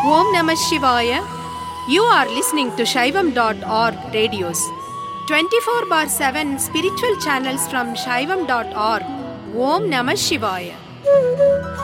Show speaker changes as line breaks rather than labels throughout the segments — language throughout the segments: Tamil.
Om Namah Shivaya. You are listening to Shaivam.org radios. 24 bar 7 spiritual channels from Shaivam.org. Om Namah Shivaya.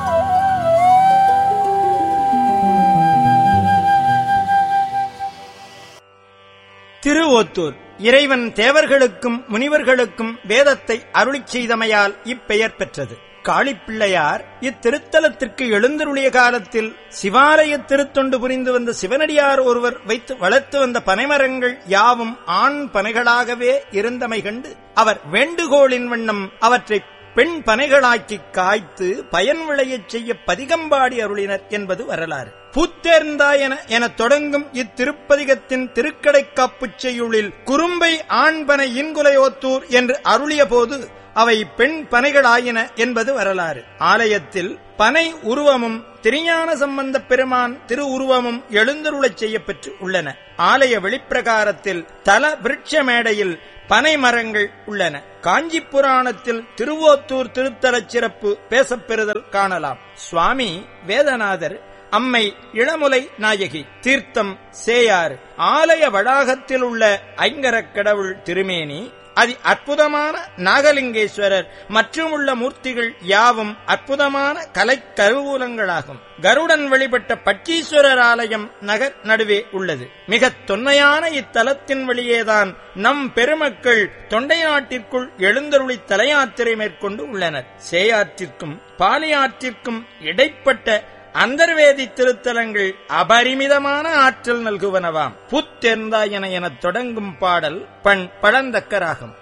Tiruvothur இறைவன் தேவர்களுக்கும் முனிவர்களுக்கும் வேதத்தை அருளிச் செய்தமையால் இப்பெயர் பெற்றது காளிப்பிள்ளையார் இத்திருத்தலத்திற்கு எழுந்தருளிய காலத்தில் சிவாலய திருத்தொண்டு புரிந்து வந்த சிவனடியார் ஒருவர் வைத்து வளர்த்து வந்த பனைமரங்கள் யாவும் ஆண் பனைகளாகவே இருந்தமை கண்டு அவர் வேண்டுகோளின் வண்ணம் அவற்றை பெண் பனைகளாக்கி காய்த்து பயன் விளையச் செய்ய பதிகம்பாடி அருளினர் என்பது வரலாறு பூத்தேர்ந்தாய் என என தொடங்கும் இத்திருப்பதிகத்தின் திருக்கடைக்காப்புச் செய்யுளில் குறும்பை ஆண்பனை இன்குலையோத்தூர் என்று அருளிய போது அவை பெண் பனைகளாயின என்பது வரலாறு ஆலயத்தில் பனை உருவமும் திருஞான சம்பந்த பெருமான் திரு உருவமும் எழுந்தருளச் செய்யப்பெற்று உள்ளன ஆலய வெளிப்பிரகாரத்தில் தல விருட்ச மேடையில் பனை மரங்கள் உள்ளன காஞ்சி புராணத்தில் திருவோத்தூர் திருத்தலச் சிறப்பு பேசப்பெறுதல் காணலாம் சுவாமி வேதநாதர் அம்மை இளமுலை நாயகி தீர்த்தம் சேயாறு ஆலய வளாகத்தில் உள்ள ஐங்கரக் கடவுள் திருமேனி அதி அற்புதமான நாகலிங்கேஸ்வரர் மற்றும் உள்ள மூர்த்திகள் யாவும் அற்புதமான கலைக் கருவூலங்களாகும் கருடன் வழிபட்ட பட்டீஸ்வரர் ஆலயம் நகர் நடுவே உள்ளது மிக தொன்மையான இத்தலத்தின் வழியேதான் நம் பெருமக்கள் தொண்டை நாட்டிற்குள் எழுந்தருளி தலையாத்திரை மேற்கொண்டு உள்ளனர் சேயாற்றிற்கும் பாலியாற்றிற்கும் இடைப்பட்ட அந்தர்வேதி திருத்தலங்கள் அபரிமிதமான ஆற்றல் நல்குவனவாம் புத்தெர்ந்தாய் என எனத் தொடங்கும் பாடல் பண் பழந்தக்கராகும்